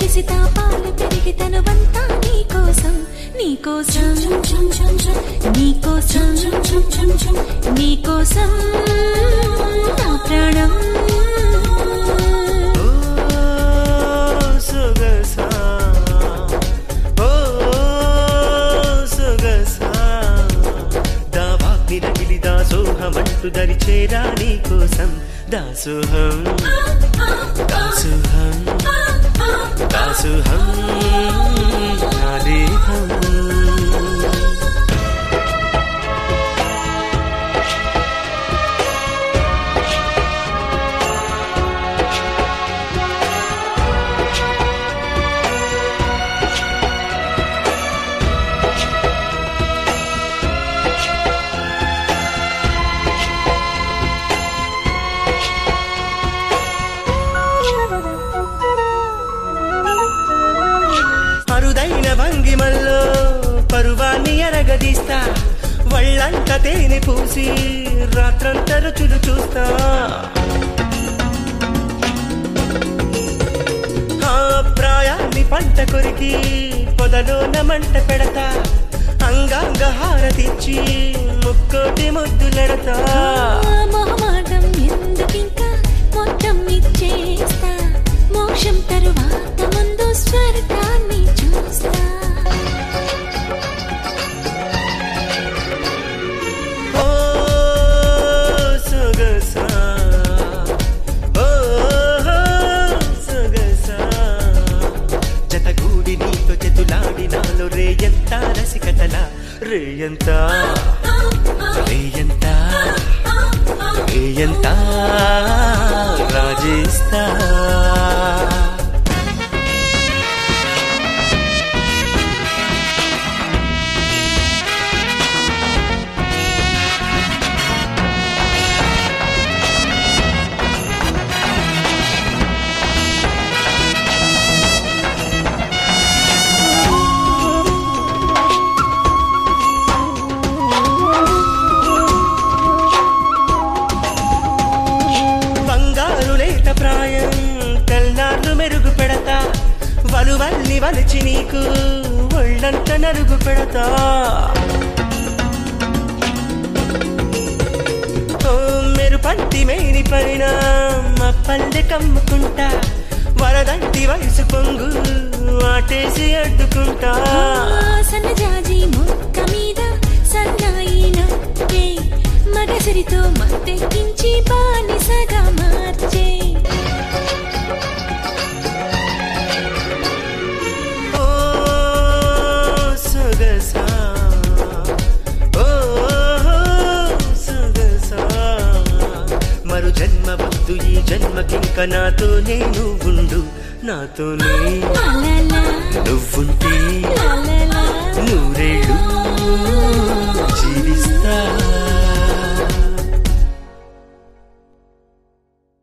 తెలిసి తాపాలు పెరిగి తనువంతా నీకోసం నీకోసం నీకోసం నీకోసం నా ప్రాణం ఓ సొగసా ఓ సొగసా దావాగ్ని రగిలి దాసోహమంటూ దరి చేరా నీ కోసం దాసోహం దాసోహం దాసోహం నా దేహం అరుదైన భంగిమల్లో పరువాన్ని ఎరగదీస్తా వాళ్ళంట తేనె పూసి రాత్రంతా రుచులు చూస్తా ఆ ప్రాయాన్ని పంట కొరికి పొదలోన మంట పెడతా అంగాంగ హారతిచ్చి ముక్కోటి ముద్దులెడతా మొహమాటం ఎందుకింకా మొత్తం ఇచ్చేస్తా మోక్షం తరువాత ముందు స్వర్గాన్ని చూస్తా ఓ సొగసా ఓ సొగసా జతగూడి నీతో జతులాడి నాలో రేయంత రసికతల రేయంత రేయంత రేయంత రాజేస్తా బంగారు లేత ప్రాయం తెల్లార్లు మెరుగు పెడతా వలువల్ని వలిచి నీకు ఒళ్ళంత నలుగు పెడతా ఓ మెరు పంటి మేని పైన మా పల్లె కమ్ముకుంటా వరదంటి వయసు పొంగు ఆటేసి అడ్డుకుంటా సన్నజాజి మొక్క మీద సన్నాయి నొక్కే మగసిరితో మత్తెక్కించి బానిసగా మార్చే ఓ సొగసా ఓ సొగసా మరు జన్మ వద్దు ఈ జన్మకింక నాతో నేను ఉండు నాతోనే లాలాలా, నువ్వుంటే లాలాలా. నూరేళ్ళు